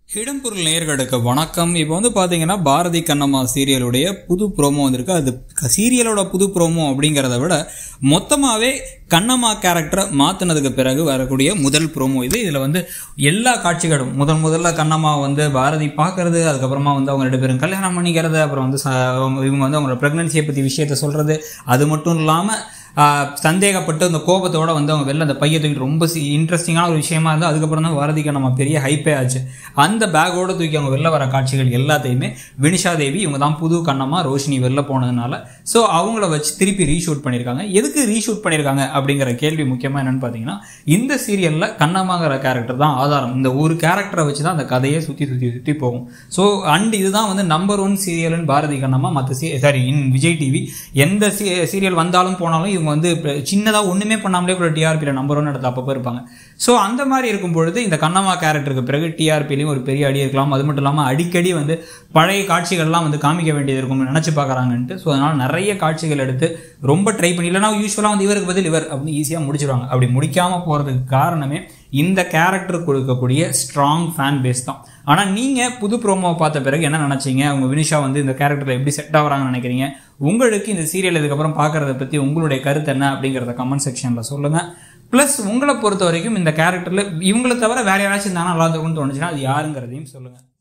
இடம்பொருள் நேயர்களுக்கு வணக்கம் இப்போ வந்து பார்த்தீங்கன்னா பாரதி கண்ணம்மா சீரியலுடைய புது ப்ரோமோ வந்திருக்கு அது க- சீரியலோட புது ப்ரோமோ அப்படிங்கிறத விட மொத்தமாகவே கண்ணம்மா கேரக்டரை மாற்றினதுக்கு பிறகு வரக்கூடிய முதல் ப்ரோமோ இது இதில் வந்து எல்லா காட்சிகளும் முதல் முதல்ல கண்ணம்மா வந்து பாரதி பார்க்கறது அதுக்கப்புறமா வந்து அவங்க ரெண்டு பேரும் கல்யாணம் பண்ணிக்கிறது அப்புறம் வந்து ச- அவங்க- இவங்க வந்து அவங்களோட ப்ரெக்னன்சியை பற்றி விஷயத்த சொல்கிறது அது மட்டும் இல்லாமல் ஆஹ் சந்தேகப்பட்டு அந்த கோபத்தோட வந்து அவங்க வெளில அந்த பையை தூக்கிட்டு ரொம்ப இன்ட்ரெஸ்டிங்கான ஒரு விஷயமா இருந்து அதுக்கப்புறம் தான் பாரதிக்கு நம்ம பெரிய ஹைப்பே ஆச்சு அந்த பேக்கோட தூக்கி அவங்க வெளில வர காட்சிகள் எல்லாத்தையுமே வினிஷா தேவி இவங்க தான் புது கண்ணம்மா ரோஷினி வெளில போனதுனால ஸோ அவங்கள வச்சு திருப்பி ரீஷூட் பண்ணியிருக்காங்க எதுக்கு ரீஷூட் பண்ணியிருக்காங்க அப்படிங்கிற கேள்வி முக்கியமாக என்னன்னு பார்த்தீங்கன்னா இந்த சீரியலில் கண்ணம்மாங்கிற கேரக்டர் தான் ஆதாரம் இந்த ஒரு கேரக்டரை வச்சு தான் அந்த கதையே சுற்றி சுற்றி சுற்றி போகும் ஸோ அண்ட் இதுதான் வந்து நம்பர் ஒன் சீரியல்னு பாரதி கண்ணம்மா மற்ற சீ சாரி இன் விஜய் டிவி எந்த சீரியல் வந்தாலும் போனாலும் இவங்க வந்து சின்னதாக ஒன்றுமே பண்ணாமலே கூட டிஆர்பியில் நம்பர் ஒன் இடத்துல அப்பப்போ இருப்பாங்க ஸோ அந்த மாதிரி இருக்கும் பொழுது இந்த கண்ணம்மா கேரக்டருக்கு பிறகு டிஆர்பிலையும் ஒரு பெரிய அடி இருக்கலாம் அது மட்டும் இல்லாமல் அடிக்கடி வந்து பழைய காட்சிகள்லாம் வந்து காமிக்க வேண்டியது இருக்கும்னு நினச்சி பார்க்குறாங்கன்ட்டு ஸோ அதனால் நிறைய காட்சிகள் எடுத்து ரொம்ப ட்ரை பண்ணி இல்லைனா யூஸ்வலாக வந்து இவருக்கு பதில் இவர் அப்படின்னு ஈஸியாக முடிச்சிருவாங்க அப்படி முடிக்காமல் போகிறதுக்கு காரணமே இந்த கேரக்டர் கொடுக்கக்கூடிய ஸ்ட்ராங் ஃபேன் பேஸ் தான் ஆனால் நீங்கள் புது ப்ரோமோவை பார்த்த பிறகு என்ன நினச்சிங்க அவங்க வினிஷா வந்து இந்த கேரக்டரில் எப்படி செட் ஆகுறாங்கன்னு நினைக்கிறீங்க உங்களுக்கு இந்த சீரியல் இதுக்கப்புறம் பார்க்குறத பற்றி உங்களுடைய கருத்து என்ன அப்படிங்கிறத கமெண்ட் செக்ஷனில் சொல்லுங்கள் ப்ளஸ் உங்களை பொறுத்த வரைக்கும் இந்த கேரக்டரில் இவங்களை தவிர வேற யாராச்சும் இருந்தாங்கன்னா நல்லா இருக்கும்னு தோணுச்சுன்னா அது யாருங்கிறதையும் சொல்லுங்கள்